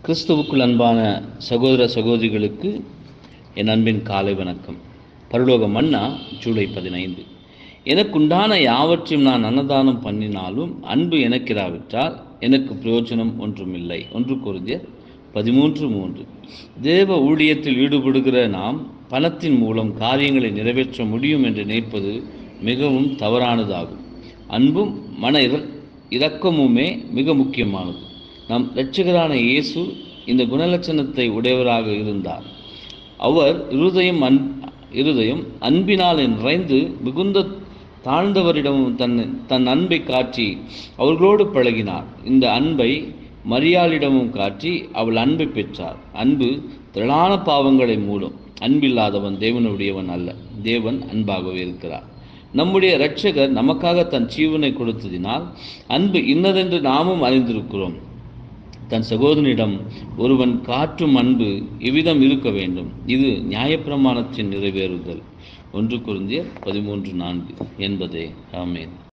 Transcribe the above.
கிறிஸ்துவுக்குள் அன்பான சகோதர சகோதரிகளுக்கு என் அன்பின் காலை வணக்கம் பரலோக மன்னா ஜூலை பதினைந்து எனக்குண்டான யாவற்றையும் நான் அன்னதானம் பண்ணினாலும் அன்பு எனக்கிராவிட்டால் எனக்கு பிரயோஜனம் ஒன்றுமில்லை ஒன்று குருந்தியர் பதிமூன்று மூன்று தேவ ஊழியத்தில் ஈடுபடுகிற நாம் பணத்தின் மூலம் காரியங்களை நிறைவேற்ற முடியும் என்று நினைப்பது மிகவும் தவறானதாகும் அன்பும் மன இர இரக்கமுமே மிக முக்கியமானது நம் இரட்சகரான இயேசு இந்த குணலட்சணத்தை உடையவராக இருந்தார் அவர் இருதயம் அன் இருதயம் அன்பினால் நிறைந்து மிகுந்த தாழ்ந்தவரிடமும் தன் தன் அன்பை காட்டி அவர்களோடு பழகினார் இந்த அன்பை மரியாளிடமும் காட்டி அவள் அன்பை பெற்றார் அன்பு திரளான பாவங்களை மூடும் அன்பில்லாதவன் தேவனுடையவன் அல்ல தேவன் அன்பாகவே இருக்கிறார் நம்முடைய இரட்சகர் நமக்காக தன் ஜீவனை கொடுத்ததினால் அன்பு இன்னதென்று நாமும் அறிந்திருக்கிறோம் தன் சகோதரனிடம் ஒருவன் காற்றும் அன்பு இவ்விதம் இருக்க வேண்டும் இது நியாயப்பிரமாணத்தின் நிறைவேறுதல் ஒன்று குருந்திய பதிமூன்று நான்கு என்பதே ஆமேன்